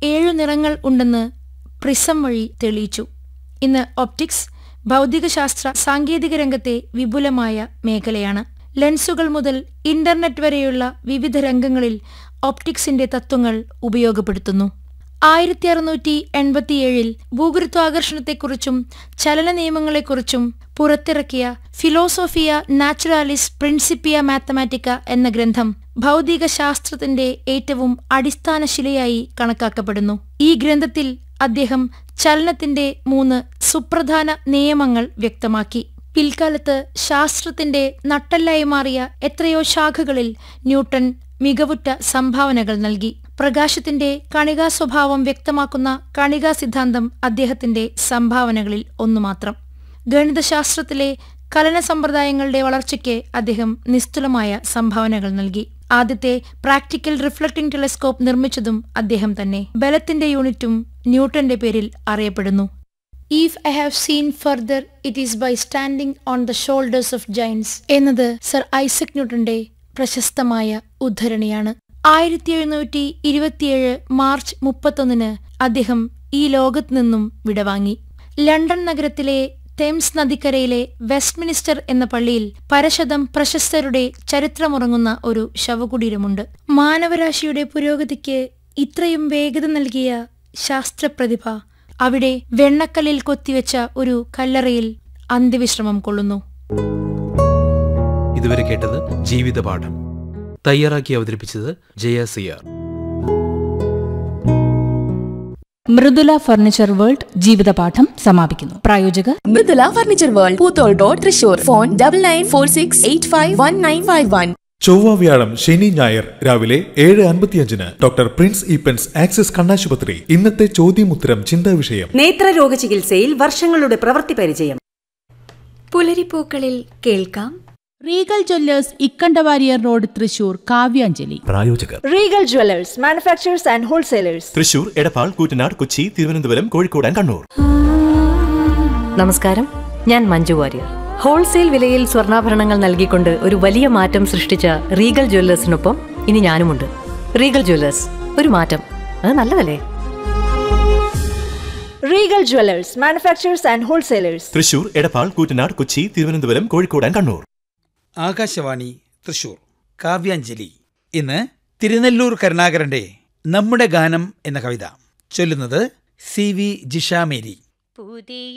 ഏഴു നിറങ്ങൾ ഉണ്ടെന്ന് പ്രിസം വഴി തെളിയിച്ചു ഇന്ന് ഒപ്റ്റിക്സ് ഭൗതികശാസ്ത്ര സാങ്കേതിക രംഗത്തെ വിപുലമായ മേഖലയാണ് ലെൻസുകൾ മുതൽ ഇന്റർനെറ്റ് വരെയുള്ള വിവിധ രംഗങ്ങളിൽ ഒപ്റ്റിക്സിന്റെ തത്വങ്ങൾ ഉപയോഗപ്പെടുത്തുന്നു ആയിരത്തി അറുന്നൂറ്റി എൺപത്തിയേഴിൽ ഭൂഗുരുത്വാകർഷണത്തെക്കുറിച്ചും ചലന നിയമങ്ങളെക്കുറിച്ചും പുറത്തിറക്കിയ ഫിലോസോഫിയ നാച്ചുറാലിസ് പ്രിൻസിപ്പിയ മാത്തമാറ്റിക്ക എന്ന ഗ്രന്ഥം ഭൗതിക ശാസ്ത്രത്തിന്റെ ഏറ്റവും അടിസ്ഥാന ശിലയായി കണക്കാക്കപ്പെടുന്നു ഈ ഗ്രന്ഥത്തിൽ അദ്ദേഹം ചലനത്തിന്റെ മൂന്ന് സുപ്രധാന നിയമങ്ങൾ വ്യക്തമാക്കി പിൽക്കാലത്ത് ശാസ്ത്രത്തിന്റെ നട്ടെല്ലായി മാറിയ എത്രയോ ശാഖകളിൽ ന്യൂട്ടൺ മികവുറ്റ സംഭാവനകൾ നൽകി പ്രകാശത്തിന്റെ കണികാ സ്വഭാവം വ്യക്തമാക്കുന്ന കണികാ സിദ്ധാന്തം അദ്ദേഹത്തിന്റെ സംഭാവനകളിൽ ഒന്നു മാത്രം ഗണിതശാസ്ത്രത്തിലെ കലന സമ്പ്രദായങ്ങളുടെ വളർച്ചയ്ക്ക് അദ്ദേഹം നിസ്തുലമായ സംഭാവനകൾ നൽകി ആദ്യത്തെ പ്രാക്ടിക്കൽ റിഫ്ലക്റ്റിംഗ് ടെലിസ്കോപ്പ് നിർമ്മിച്ചതും അദ്ദേഹം തന്നെ ബലത്തിന്റെ യൂണിറ്റും ന്യൂട്ടന്റെ പേരിൽ അറിയപ്പെടുന്നു if I have seen further it is by standing on the shoulders of giants എന്നത് സർ ഐസക് ന്യൂട്ടന്റെ പ്രശസ്തമായ ഉദ്ധരണിയാണ് ആയിരത്തി എഴുന്നൂറ്റി ഇരുപത്തിയേഴ് മാർച്ച് മുപ്പത്തൊന്നിന് അദ്ദേഹം ഈ ലോകത്ത് നിന്നും വിടവാങ്ങി ലണ്ടൻ നഗരത്തിലെ തെംസ് നദിക്കരയിലെ വെസ്റ്റ്മിനിസ്റ്റർ എന്ന പള്ളിയിൽ പരശതം പ്രശസ്തരുടെ ചരിത്രമുറങ്ങുന്ന ഒരു ശവകുടീരമുണ്ട് മാനവരാശിയുടെ പുരോഗതിക്ക് ഇത്രയും വേഗത നൽകിയ ശാസ്ത്രപ്രതിഭ അവിടെ വെണ്ണക്കല്ലിൽ കൊത്തിവെച്ച ഒരു കല്ലറയിൽ അന്ത്യവിശ്രമം കൊള്ളുന്നു ഇതുവരെ കേട്ടത് ജീവിതപാഠം തയ്യാറാക്കി അവതരിപ്പിച്ചത് ജയ സിയാർ മൃദുല ഫർണിച്ചർ വേൾഡ് ജീവിതപാഠം സമാപിക്കുന്നു പ്രായോജകർ Mridula furniture world Poothole road Thrissur phone double nine four six eight five one nine five one ചൊവ്വ വ്യാഴം ശനി ഞായർ രാവിലെ ഏഴ് അൻപത്തിയഞ്ചിന് ഡോക്ടർ പ്രിൻസ് ഈപ്പൻസ് ആക്സിസ് കണ്ണാശുപത്രി ഇന്നത്തെ ചോദ്യമുത്തരം ചിന്താ വിഷയം നേത്രരോഗ ചികിത്സയിൽ വർഷങ്ങളുടെ പ്രവൃത്തി പരിചയം പുലരിപ്പൂക്കളിൽ കേൾക്കാം Regal jewellers Ikkandavariyar road Thrissur Kavyanjali പ്രായോജകർ Regal jewellers manufacturers and wholesalers Thrissur Edappal Koottanad Kochi Thiruvananthapuram Kozhikode and Kannur നമസ്കാരം ഞാൻ മഞ്ജു വാര്യർ ഹോൾസെയിൽ വിലയിൽ സ്വർണ്ണാഭരണങ്ങൾ നൽകിക്കൊണ്ട് ഒരു വലിയ മാറ്റം സൃഷ്ടിച്ച റീഗൽ ജ്വല്ലേഴ്സിനൊപ്പം ഇനി ഞാനുമുണ്ട് റീഗൽ ജ്വല്ലേഴ്സ് ഒരു മാറ്റം അത് നല്ലതല്ലേ Regal jewellers manufacturers and wholesalers Thrissur Edappal Koottanad Kochi Thiruvananthapuram Kozhikode and Kannur Akashvani Thrissur Kavyanjali ഇന്ന് തിരുനെല്ലൂർ കരുണാകരന്റെ നമ്മുടെ ഗാനം എന്ന കവിത ചൊല്ലുന്നത് സി വി ജിഷാമേരി